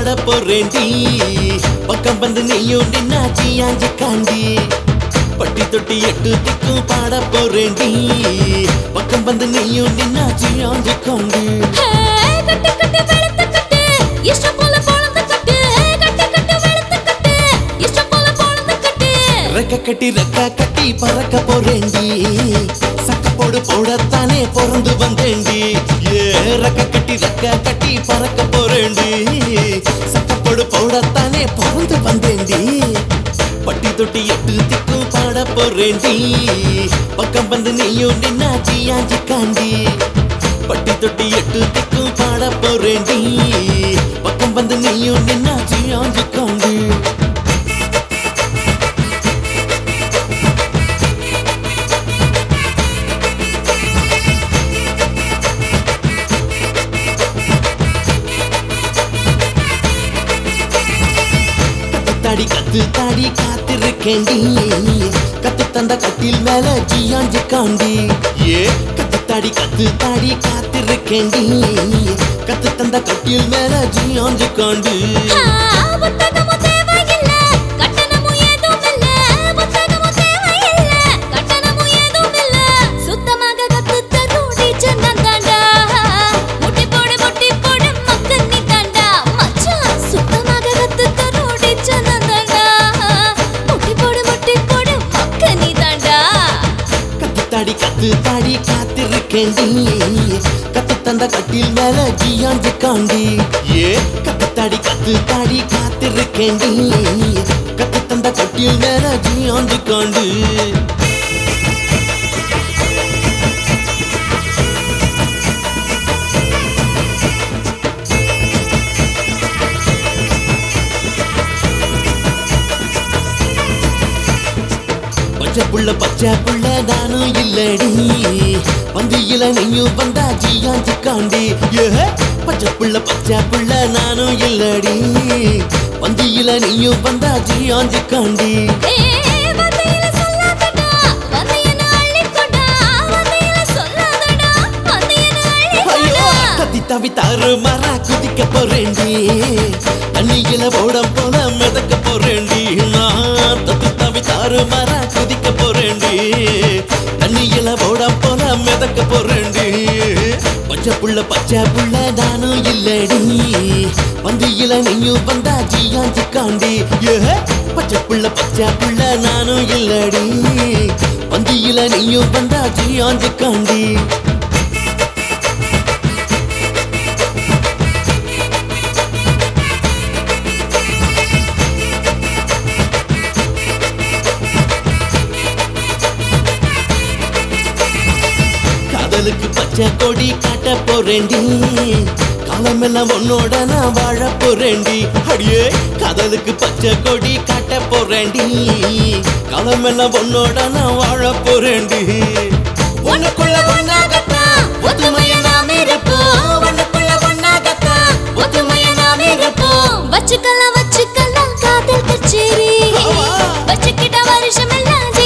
பாட போறேன்டி பக்கம் வந்து நீயும் நின்னாச்சி ஆஞ்சி காண்டி பட்டி தொட்டி எட்டு திக்கும் பாட போறேன்டி பக்கம் வந்து நீயும் நின்னாச்சி ஆஞ்சி காண்டி ஹே, கட்டு கட்டு வெளுத்து கட்டு இஷ்டம் போல பொழந்து கட்டு கட்டு கட்டு வெளுத்து கட்டு இஷ்டம் போல பொழந்து கட்டு ரெக்க கட்டி ரெக்க கட்டி பறக்க போறேன்டி சக்க போடு போடத்தானே பிறந்து வந்தேன்டி ஏ ரெக்க கட்டி ரெக்க கட்டி பறக்க போறேன்டி சக்க போடு போடத்தானே பிறந்து வந்தேன்டி பட்டி தொட்டி எட்டு திக்கும் பாட போறேன்டி பக்கம் வந்து நீயும் நின்னாச்சி ஆஞ்சி காண்டி பட்டி தொட்டி எட்டு திக்கும் பாட போறேன்டி பக்கம் வந்து நீயும் நின்னாச்சி ஆஞ்சி காண்டி கத்து தாடி கத்து தாடி காத்திருக்கேண்டி கத்து தந்த கட்டில் மேல ஜியாஞ்சு காண்டி ஏ கத்து தாடி கத்து தாடி காத்திருக்கேண்டி கத்து தந்த கட்டில் மேல ஜியாஞ்சு காண்டி ஆ, புத்தகமும் தேவையில்ல, கட்டணமும் ஏதும் இல்ல. புத்தகமும் தேவையில்ல, கட்டணமும் ஏதும் இல்ல. சுத்தமாக கத்துத் தரும் teacher நான் தாண்டா. முட்டி போடு, முட்டி போடு, மக்கள் நீ தாண்டா. மச்சான், சுத்தமாக கத்துத் தரும் teacher நான் தாண்டா. முட்டி போடு, முட்டி போடு, மக்கள் நீ தாண்டா. கத்து தாடி கத்து தாடி காத்திருக்கேண்டி கத்து தந்த கட்டில் மேல ஜியாஞ்சு காண்டி ஏ கத்து தாடி கத்து தாடி காத்திருக்கேண்டி கத்து தந்த கட்டில் மேல ஜியாஞ்சு காண்டி பச்சை புள்ள பச்சை புள்ள நானும் இல்லடி பந்தியில நீயும் வந்தா ஜியாஞ்சி காண்டி ஏ பச்சை புள்ள பச்சை புள்ள நானும் இல்லடி பந்தியில நீயும் வந்தா ஜியாஞ்சி காண்டி ஏ, வார்த்தையில சொல்லாதடா, வந்து என்னை அள்ளிக்கொண்டா. வார்த்தையில சொல்லாதடா, வந்து என்னை ஐயோ அள்ளிக்கொண்டா. கத்தி தவி தாறு மரா குதிக்க போறேன்டி தண்ணியில ஓடம் போல மிதக்க போறேன்டி நான் தத்தி தவி தாறு மரா குதிக்க போறேன்டி தண்ணியில ஓடம் போல மிதக்க போறேன்டி பச்சை புள்ள பச்சை புள்ள நானும் இல்லடி பந்தியில நீயும் வந்தா ஜியாஞ்சி காண்டி ஏ பச்சை புள்ள பச்சை புள்ள நானும் இல்லடி பந்தியில நீயும் வந்தா ஜியாஞ்சி காண்டி காதலுக்கு பச்சை கொடி காட்ட போறேண்டி காலமெல்லாம் உன்னோட நான் வாழ போறேண்டி அடியே காதலுக்கு பச்சை கொடி காட்ட போறேண்டி காலமெல்லாம் உன்னோட நான் வாழ போறேண்டி உனக்குள்ள ஒன்னாகத்தான் ஒத்துமைய நாம் இருப்போம் உனக்குள்ள ஒன்னாகத்தான் ஒத்துமைய நாம் இருப்போம் வச்சுக்கலாம் வச்சுக்கலாம் காதல் கச்சேரி ஆமா. வச்சுக்கிட்ட வருஷம் எல்லாம்